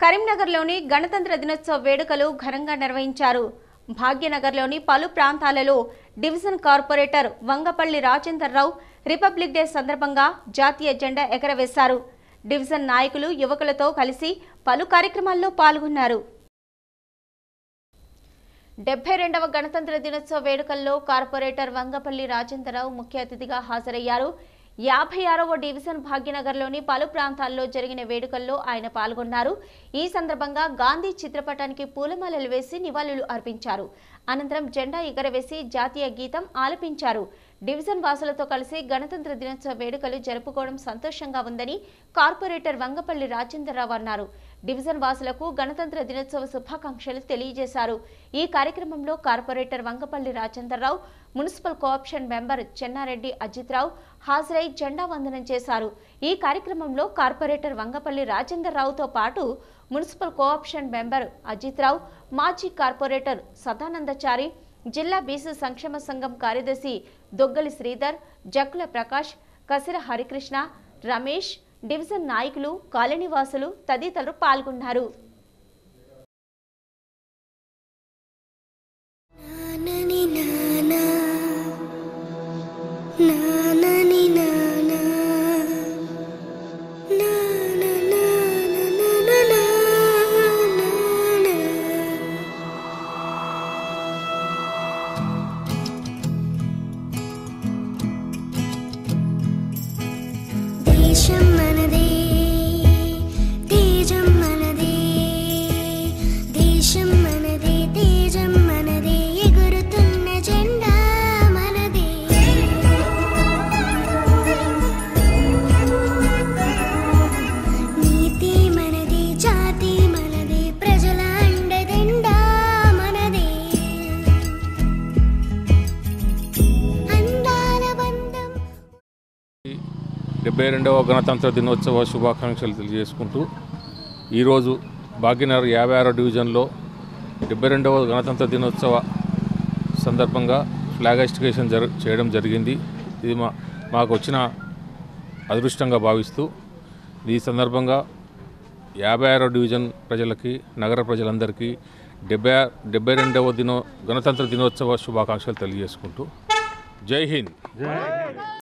కరీంనగర్లోని గణతంత్ర దినోత్సవ వేడుకలు ఘనంగా నిర్వహించారు భాగ్యనగర్లోని పలు ప్రాంతాలలో division corporator Vangapalli Rajenderrao republic day సందర్భంగా జాతీయ జెండా ఎగరవేశారు డివిజన్ నాయకులు యువకులతో కలిసి పలు కార్యక్రమాల్లో పాల్గొన్నారు డెబ్బై రెండవ గణతంత్ర దినోత్సవ వేడుకల్లో కార్పొరేటర్ వంగపల్లి రాజేంద్రరావు ముఖ్య అతిథిగా హాజరయ్యారు యాభై ఆరవ డివిజన్ భాగ్యనగర్లోని పలు ప్రాంతాల్లో జరిగిన వేడుకల్లో ఆయన పాల్గొన్నారు ఈ సందర్భంగా గాంధీ చిత్రపటానికి పూలమాలలు వేసి నివాళులు అర్పించారు అనంతరం జెండా ఎగరవేసి జాతీయ గీతం ఆలపించారు డివిజన్ వాసులతో కలిసి గణతంత్ర దినోత్సవ వేడుకలు జరుపుకోవడం సంతోషంగా ఉందని కార్పొరేటర్ వంగపల్లి రాజేంద్రరావు అన్నారు డివిజన్ వాసులకు గణతంత్ర దినోత్సవ శుభాకాంక్షలు తెలియజేశారు ఈ కార్యక్రమంలో corporator Vangapalli Rajendrarao municipal co-option member Chennareddy Ajitrao హాజరై జెండా వందనం చేశారు ఈ కార్యక్రమంలో కార్పొరేటర్ వంగపల్లి రాజేంద్రరావుతో పాటు మున్సిపల్ కోఆప్షన్ మెంబర్ అజిత్రావు మాజీ కార్పొరేటర్ సదానందచారి జిల్లా బీసీ సంక్షేమ సంఘం కార్యదర్శి దొగ్గలి శ్రీధర్ జక్కుల ప్రకాష్ కసిర హరికృష్ణ రమేష్ డివిజన్ నాయకులు కాలనీవాసులు తదితరులు పాల్గొన్నారు నానని నానా నానని నానా నాన నాన నాన నాన దేశం మనదే తేజం మనదే దేశం మనదే తేజం మనదే ఎగురుతున్న జెండా మనదే నీతి మనదే జాతి మనదే ప్రజల అండదండా మనదే అందాల బంధం డెబ్బై రెండవ గణతంత్ర దినోత్సవ శుభాకాంక్షలు తెలియజేసుకుంటూ ఈరోజు భాగ్యనగర్ యాభై ఆరో డివిజన్లో డెబ్బై రెండవ గణతంత్ర దినోత్సవ సందర్భంగా ఫ్లాగ్ ఎస్టికేషన్ జరు చేయడం జరిగింది ఇది మా మాకు వచ్చిన అదృష్టంగా భావిస్తూ ఈ సందర్భంగా యాభై ఆరో డివిజన్ ప్రజలకి నగర ప్రజలందరికీ డెబ్బై డెబ్బై రెండవ దినో గణతంత్ర దినోత్సవ శుభాకాంక్షలు తెలియజేసుకుంటూ జై హింద్